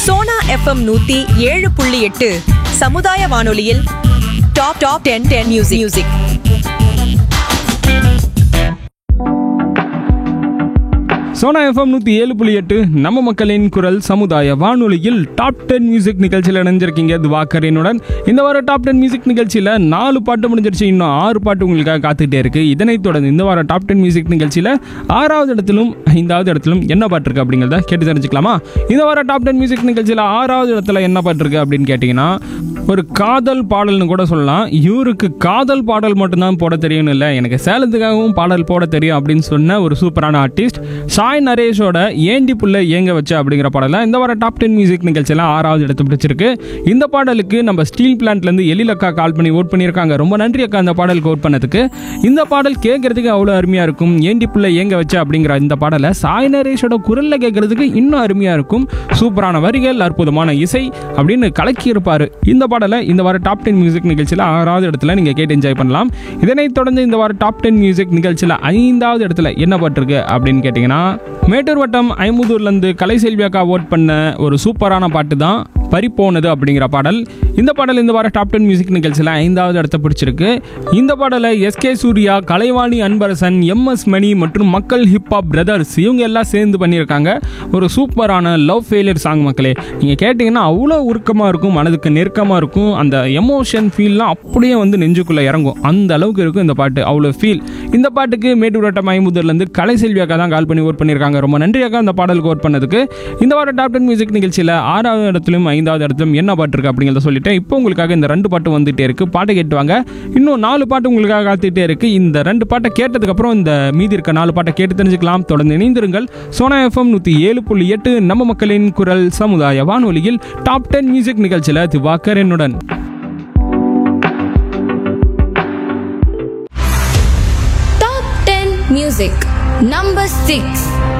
Sona FM நூத்தி ஏழு புள்ளி எட்டு சமுதாய வானொலியில் top top ten ten music music Sona FM நூற்றி ஏழு புள்ளி எட்டு நம்ம மக்களின் குரல் சமுதாய வானொலியில் டாப் டென் மியூசிக் நிகழ்ச்சியில் இணைஞ்சிருக்கீங்க துவாக்கரனுடன் இந்த வாரம் டாப் டென் மியூசிக் நிகழ்ச்சியில் நாலு பாட்டு முடிஞ்சிருச்சு இன்னும் ஆறு பாட்டு உங்களுக்காக காத்துக்கிட்டே இருக்கு இதனைத் தொடர்ந்து இந்த வாரம் டாப் டென் மியூசிக் நிகழ்ச்சியில் ஆறாவது இடத்திலும் ஐந்தாவது இடத்திலும் என்ன பாட்டு இருக்கு அப்படிங்கிறத கேட்டு தெரிஞ்சுக்கலாமா இந்த வாரம் டாப் டென் மியூசிக் நிகழ்ச்சியில் ஆறாவது இடத்துல என்ன பாட்டு இருக்கு அப்படின்னு கேட்டிங்கன்னா ஒரு காதல் பாடல்னு கூட சொல்லலாம் இவருக்கு காதல் பாடல் மட்டும்தான் போட தெரியும்னு இல்லை எனக்கு சேலத்துக்காகவும் பாடல் போட தெரியும் அப்படின்னு சொன்ன ஒரு சூப்பரான ஆர்டிஸ்ட் சாய் நரேஷோட ஏண்டி புள்ள ஏங்க வச்ச அப்படிங்கிற பாடலாம் இந்த வார டாப் டென் மியூசிக் நிகழ்ச்சியில் ஆறாவது இடத்து பிடிச்சிருக்கு இந்த பாடலுக்கு நம்ம ஸ்டீல் பிளான்ட்லேருந்து எழில் அக்கா கால் பண்ணி ஓட் பண்ணியிருக்காங்க ரொம்ப நன்றி அக்கா அந்த பாடலுக்கு ஓட் பண்ணதுக்கு இந்த பாடல் கேட்கறதுக்கு அவ்வளோ அருமையாக இருக்கும் ஏண்டி புள்ள ஏங்க வச்ச அப்படிங்கிற இந்த பாடலை சாய் நரேஷோட குரலில் கேட்கறதுக்கு இன்னும் அருமையாக இருக்கும் சூப்பரான வரிகள் அற்புதமான இசை அப்படின்னு கலக்கி இருப்பாரு இந்த பாடலை இந்த வார டாப் டென் மியூசிக் நிகழ்ச்சியில் ஆறாவது இடத்துல நீங்கள் கேட்டு என்ஜாய் பண்ணலாம் இதனைத் தொடர்ந்து இந்த வார டாப் டென் மியூசிக் நிகழ்ச்சியில் ஐந்தாவது இடத்துல என்ன பாட்டிருக்கு அப்படின்னு கேட்டிங்கன்னா மேட்டூர் வட்டம் ஐம்பதூர்லேருந்து கலைசெல்வி அக்கா ஓட் பண்ண ஒரு சூப்பரான பாட்டு தான் பறிப்போனது அப்படிங்கிற பாடல் இந்த பாடல் இந்த வார டாப் டென் மியூசிக் நிகழ்ச்சியில் ஐந்தாவது இடத்த பிடிச்சிருக்கு இந்த பாடலை எஸ்கே சூர்யா கலைவாணி அன்பரசன் எம்எஸ் மணி மற்றும் மக்கள் ஹிப்ஹாப் பிரதர்ஸ் இவங்க எல்லாம் சேர்ந்து பண்ணியிருக்காங்க ஒரு சூப்பரான லவ் ஃபெயிலியர் சாங் மக்களே நீங்கள் கேட்டிங்கன்னா அவ்வளோ உருக்கமாக இருக்கும் மனதுக்கு நெருக்கமாக இருக்கும் அந்த எமோஷன் ஃபீல்லாம் அப்படியே வந்து நெஞ்சுக்குள்ளே இறங்கும் அந்த அளவுக்கு இருக்கும் இந்த பாட்டு அவ்வளோ ஃபீல் இந்த பாட்டுக்கு மேட்டூர் வட்டம் ஐம்பதுலேருந்து கலைசெல்வி அக்கா தான் கால் பண்ணி ஓட் பண்ணியிருக்காங்க ரொம்ப நன்றி அக்கா அந்த பாடலுக்கு ஓட் பண்ணதுக்கு இந்த வார டாப் டென் மியூசிக் நிகழ்ச்சியில் ஆறாவது இடத்துலையும் ஐந்தாவது இடத்துலையும் என்ன பாட்டு இருக்கு அப்படிங்கிறத சொல்லிட்டேன் இப்போ உங்களுக்காக இந்த ரெண்டு பாட்டு வந்துட்டே இருக்கு பாட்டை கேட்டுவாங்க இன்னும் நாலு பாட்டு உங்களுக்காக காத்துட்டே இருக்கு இந்த ரெண்டு பாட்டை கேட்டதுக்கு அப்புறம் இந்த மீதி இருக்க நாலு பாட்டை கேட்டு தெரிஞ்சுக்கலாம் தொடர்ந்து இணைந்திருங்கள் சோனா எஃப்எம் நூற்றி ஏழு புள்ளி எட்டு நம்ம மக்களின் குரல் சமுதாய வானொலியில் டாப் டென் மியூசிக் நிகழ்ச்சியில் திவாக்கர் என்னுடன் Top 10 Music Number 6